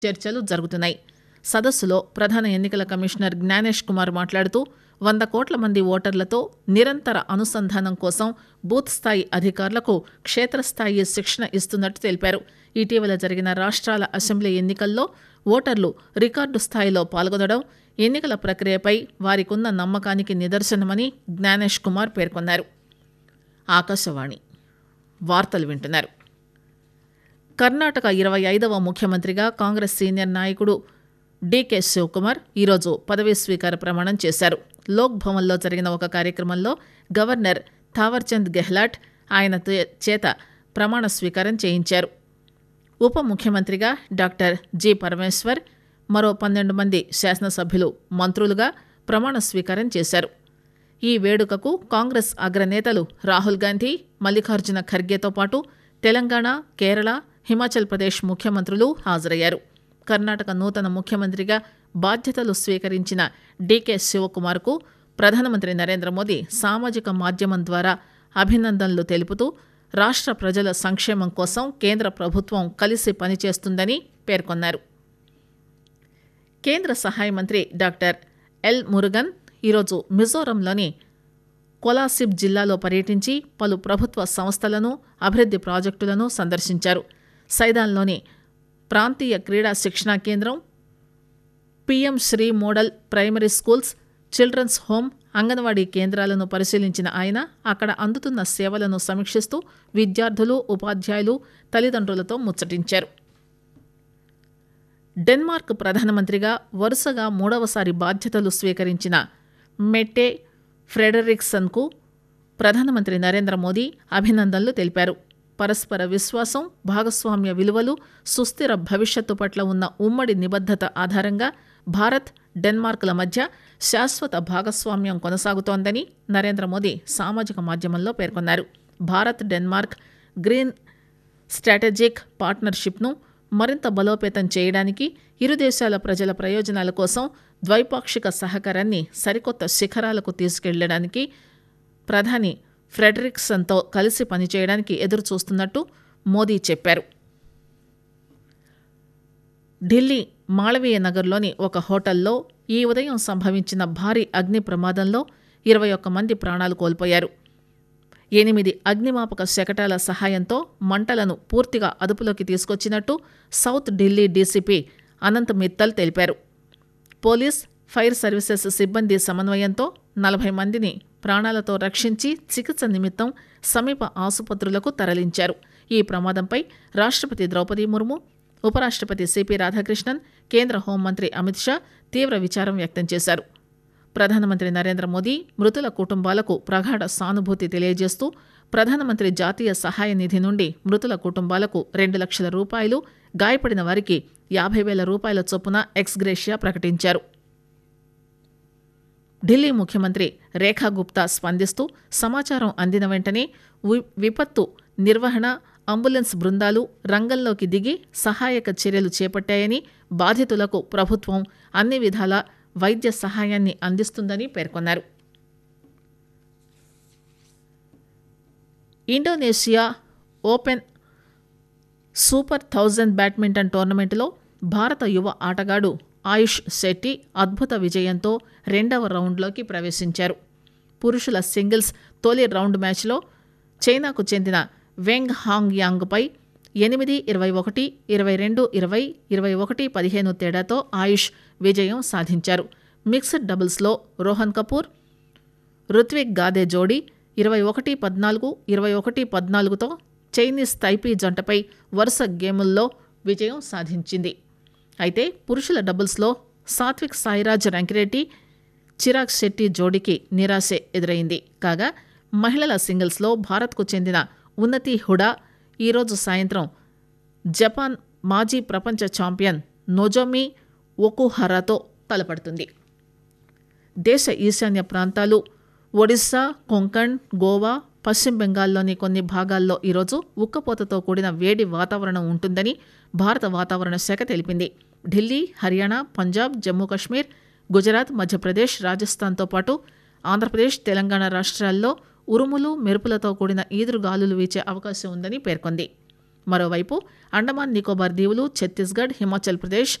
చర్చలు జరుగుతున్నాయి సదస్సులో ప్రధాన ఎన్నికల కమిషనర్ జ్ఞానేష్ కుమార్ మాట్లాడుతూ వంద కోట్ల మంది ఓటర్లతో నిరంతర అనుసంధానం కోసం బూత్ స్థాయి అధికారులకు క్షేత్రస్థాయి శిక్షణ ఇస్తున్నట్టు తెలిపారు ఇటీవల జరిగిన రాష్ట్రాల అసెంబ్లీ ఎన్నికల్లో ఓటర్లు రికార్డు స్థాయిలో పాల్గొనడం ఎన్నికల ప్రక్రియపై వారికున్న నమ్మకానికి నిదర్శనమని జ్ఞానేష్ కుమార్ పేర్కొన్నారు ఆకాశవాణి వార్తలు వింటున్నారు కర్ణాటక ఇరవై ఐదవ ముఖ్యమంత్రిగా కాంగ్రెస్ సీనియర్ నాయకుడు డీకే శివకుమార్ ఈరోజు పదవీ స్వీకార ప్రమాణం చేశారు లోక్ భవన్లో జరిగిన ఒక కార్యక్రమంలో గవర్నర్ థావర్చంద్ గెహ్లాట్ ఆయన తే- చేత ప్రమాణ స్వీకారం చేయించారు ఉప ముఖ్యమంత్రిగా డాక్టర్ జి పరమేశ్వర్ మరో పన్నెండు మంది శాసనసభ్యులు మంత్రులుగా ప్రమాణ స్వీకారం చేశారు ఈ వేడుకకు కాంగ్రెస్ అగ్రనేతలు రాహుల్ గాంధీ మల్లికార్జున ఖర్గేతో పాటు తెలంగాణ కేరళ హిమాచల్ ప్రదేశ్ ముఖ్యమంత్రులు హాజరయ్యారు కర్ణాటక నూతన ముఖ్యమంత్రిగా బాధ్యతలు స్వీకరించిన డీకే శివకుమార్కు ప్రధానమంత్రి నరేంద్ర మోదీ సామాజిక మాధ్యమం ద్వారా అభినందనలు తెలుపుతూ రాష్ట్ర ప్రజల సంక్షేమం కోసం కేంద్ర ప్రభుత్వం కలిసి పనిచేస్తుందని పేర్కొన్నారు కేంద్ర సహాయ మంత్రి డాక్టర్ ఎల్ మురుగన్ ఈరోజు మిజోరంలోని కొలాసిబ్ జిల్లాలో పర్యటించి పలు ప్రభుత్వ సంస్థలను అభివృద్ధి ప్రాజెక్టులను సందర్శించారు సైదాన్లోని ప్రాంతీయ క్రీడా శిక్షణా కేంద్రం PM Shri model primary schools children's home anganwadi కేంద్రాలను పరిశీలించిన ఆయన అక్కడ అందుతున్న సేవలను సమీక్షిస్తూ విద్యార్థులు ఉపాధ్యాయులు తల్లిదండ్రులతో ముచ్చటించారు డెన్మార్క్ ప్రధానమంత్రిగా వరుసగా మూడవసారి బాధ్యతలు స్వీకరించిన మెట్టే ఫ్రెడరిక్సన్కు ప్రధానమంత్రి నరేంద్ర మోదీ అభినందనలు తెలిపారు పరస్పర విశ్వాసం భాగస్వామ్య విలువలు సుస్థిర భవిష్యత్తు పట్ల ఉన్న ఉమ్మడి నిబద్ధత ఆధారంగా భారత్ డెన్మార్క్ల మధ్య శాశ్వత భాగస్వామ్యం కొనసాగుతోందని నరేంద్ర మోదీ సామాజిక మాధ్యమంలో పేర్కొన్నారు భారత్ డెన్మార్క్ గ్రీన్ స్ట్రాటజిక్ పార్ట్నర్షిప్ను మరింత బలోపేతం చేయడానికి ఇరు దేశాల ప్రజల ప్రయోజనాల కోసం ద్వైపాక్షిక సహకారాన్ని సరికొత్త శిఖరాలకు తీసుకెళ్లడానికి ప్రధాని ఫ్రెడరిక్సన్తో కలిసి పనిచేయడానికి ఎదురు చూస్తున్నట్టు మోదీ చెప్పారు ఢిల్లీ మాళవీయ నగర్లోని ఒక హోటల్లో ఈ ఉదయం సంభవించిన భారీ అగ్ని ప్రమాదంలో ఇరవై ఒక్క మంది ప్రాణాలు కోల్పోయారు ఎనిమిది అగ్నిమాపక శకటాల సహాయంతో మంటలను పూర్తిగా అదుపులోకి తీసుకొచ్చినట్టు సౌత్ ఢిల్లీ డీసీపీ అనంత్ మిత్తల్ తెలిపారు పోలీస్ ఫైర్ సర్వీసెస్ సిబ్బంది సమన్వయంతో నలభై మందిని ప్రాణాలతో రక్షించి చికిత్స నిమిత్తం సమీప ఆసుపత్రులకు తరలించారు ఈ ప్రమాదంపై రాష్ట్రపతి ద్రౌపది ముర్ము ఉపరాష్ట్రపతి సిపి రాధాకృష్ణన్ కేంద్ర హోంమంత్రి అమిత్ షా తీవ్ర విచారం వ్యక్తం చేశారు ప్రధానమంత్రి నరేంద్ర మోదీ మృతుల కుటుంబాలకు ప్రగాఢ సానుభూతి తెలియజేస్తూ ప్రధానమంత్రి జాతీయ సహాయ నిధి నుండి మృతుల కుటుంబాలకు రెండు లక్షల రూపాయలు గాయపడిన వారికి యాభై వేల రూపాయల చొప్పున ఎక్స్గ్రేషియా ప్రకటించారు ఢిల్లీ ముఖ్యమంత్రి రేఖా గుప్తా స్పందిస్తూ సమాచారం అందిన వెంటనే వి- విపత్తు నిర్వహణ అంబులెన్స్ బృందాలు రంగంలోకి దిగి సహాయక చర్యలు చేపట్టాయని బాధితులకు ప్రభుత్వం అన్ని విధాల వైద్య సహాయాన్ని అందిస్తుందని పేర్కొన్నారు Indonesia open super thousand badminton టోర్నమెంటులో భారత యువ ఆటగాడు ఆయుష్ శెట్టి అద్భుత విజయంతో రెండవ రౌండ్లోకి ప్రవేశించారు పురుషుల సింగిల్స్ తొలి రౌండ్ మ్యాచ్లో చైనాకు చెందిన వెంగ్ హాంగ్ యాంగ్పై ఎనిమిది ఇరవై ఒకటి ఇరవై రెండు ఇరవై ఇరవై ఒకటి పదిహేను తేడాతో ఆయుష్ విజయం సాధించారు మిక్స్డ్ డబుల్స్లో రోహన్ కపూర్ రుత్విక్ గాదే జోడీ ఇరవై ఒకటి పద్నాలుగు ఇరవై ఒకటి పద్నాలుగుతో చైనీస్ తైపీ జంటపై వరుస గేముల్లో విజయం సాధించింది అయితే పురుషుల డబుల్స్లో సాత్విక్ సాయిరాజ్ రంకిరెడ్డి చిరాగ్ శెట్టి జోడీకి నిరాశే ఎదురైంది కాగా మహిళల సింగిల్స్లో భారత్కు చెందిన ఉన్నతి హుడా ఈరోజు సాయంత్రం జపాన్ మాజీ ప్రపంచ ఛాంపియన్ నొజోమి ఒకుహరాతో తలపడుతుంది దేశ ఈశాన్య ప్రాంతాలు ఒడిశా కొంకణ్ గోవా పశ్చిమ బెంగాల్లోని కొన్ని భాగాల్లో ఈరోజు ఉక్కపోతతో కూడిన వేడి వాతావరణం ఉంటుందని భారత వాతావరణ శాఖ తెలిపింది ఢిల్లీ హర్యానా పంజాబ్ జమ్మూ కాశ్మీర్ గుజరాత్ మధ్యప్రదేశ్ రాజస్థాన్తో పాటు ఆంధ్రప్రదేశ్ తెలంగాణ రాష్ట్రాల్లో ఉరుములు మెరుపులతో కూడిన ఈదురుగాలులు వీచే అవకాశం ఉందని పేర్కొంది మరోవైపు అండమాన్ నికోబార్ దీవులు ఛత్తీస్గఢ్ హిమాచల్ ప్రదేశ్